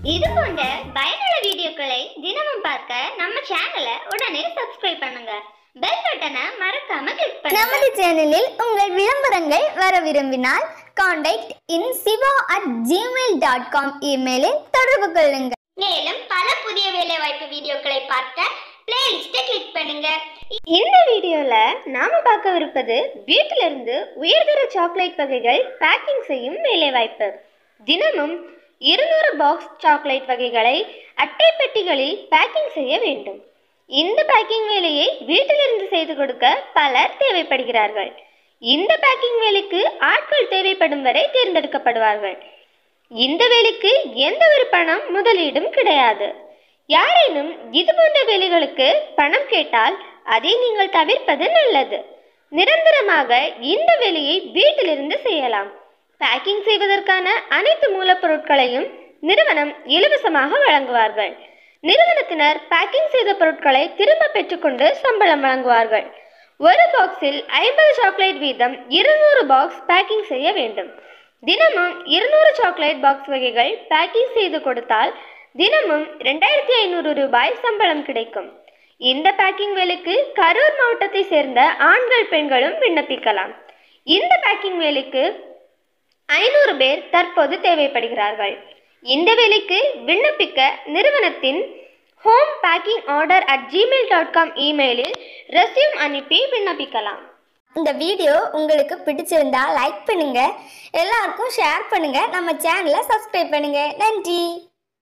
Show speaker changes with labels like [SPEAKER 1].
[SPEAKER 1] இது போன்ற பயனுள்ள வீடியோக்களை தினமும் பார்க்க நம்ம சேனலை உடனே சப்ஸ்கிரைப் பண்ணுங்க பெல் பட்டனை மறக்காம கிளிக் பண்ணுங்க
[SPEAKER 2] நமது சேனலில் உங்கள் விளம்பரங்கள் வர விரும்பினால் contact in Siva at Gmail dot com இமெயிலில் தொடர்பு கொள்ளுங்கள்
[SPEAKER 1] மேலும் பல புதிய வேலைவாய்ப்பு வீடியோக்களை பார்க்க பிளேலிஸ்ட்டை கிளிக் பண்ணுங்க
[SPEAKER 3] இந்த வீடியோல நாம பார்க்கவிருப்பது வீட்டிலிருந்து உயர்தர சாக்லேட் வகைகள் பேக்கிங் செய்யும் வேலைவாய்ப்பு தினமும் இருநூறு பாக்ஸ் சாக்லேட் வகைகளை அட்டை பெட்டிகளில் பேக்கிங் செய்ய வேண்டும் இந்த பேக்கிங் வேலையை வீட்டிலிருந்து செய்து கொடுக்க பலர் தேவைப்படுகிறார்கள் இந்த பேக்கிங் வேலைக்கு ஆட்கள் தேவைப்படும் வரை தேர்ந்தெடுக்கப்படுவார்கள் இந்த வேலைக்கு எந்த ஒரு பணம் முதலீடும் கிடையாது யாரேனும் இது போன்ற வேலைகளுக்கு பணம் கேட்டால் அதை நீங்கள் தவிர்ப்பது நல்லது நிரந்தரமாக இந்த வேலையை வீட்டிலிருந்து செய்யலாம் பேக்கிங் செய்வதற்கான அனைத்து மூலப்பொருட்களையும் நிறுவனம் இலவசமாக வழங்குவார்கள் நிறுவனத்தினர் பேக்கிங் செய்த பொருட்களை திரும்ப பெற்றுக்கொண்டு சம்பளம் வழங்குவார்கள் ஒரு பாக்ஸில் ஐம்பது சாக்லேட் வீதம் இருநூறு பாக்ஸ் பேக்கிங் செய்ய வேண்டும் தினமும் இருநூறு சாக்லேட் பாக்ஸ் வகைகள் பேக்கிங் செய்து கொடுத்தால் தினமும் ரெண்டாயிரத்தி ஐநூறு ரூபாய் சம்பளம் கிடைக்கும் இந்த பேக்கிங் வேலைக்கு கரூர் மாவட்டத்தை சேர்ந்த ஆண்கள் பெண்களும் விண்ணப்பிக்கலாம் இந்த பேக்கிங் வேலைக்கு ஐநூறு பேர் தற்போது தேவைப்படுகிறார்கள் இந்த வேலைக்கு விண்ணப்பிக்க நிறுவனத்தின் home packing order at Gmail dot com இமெயிலில் ரெஸ்யூம் அனுப்பி விண்ணப்பிக்கலாம்
[SPEAKER 2] இந்த வீடியோ உங்களுக்கு பிடிச்சிருந்தா லைக் பண்ணுங்க எல்லாருக்கும் ஷேர் பண்ணுங்க நம்ம சேனலை சப்ஸ்கிரைப் பண்ணுங்க நன்றி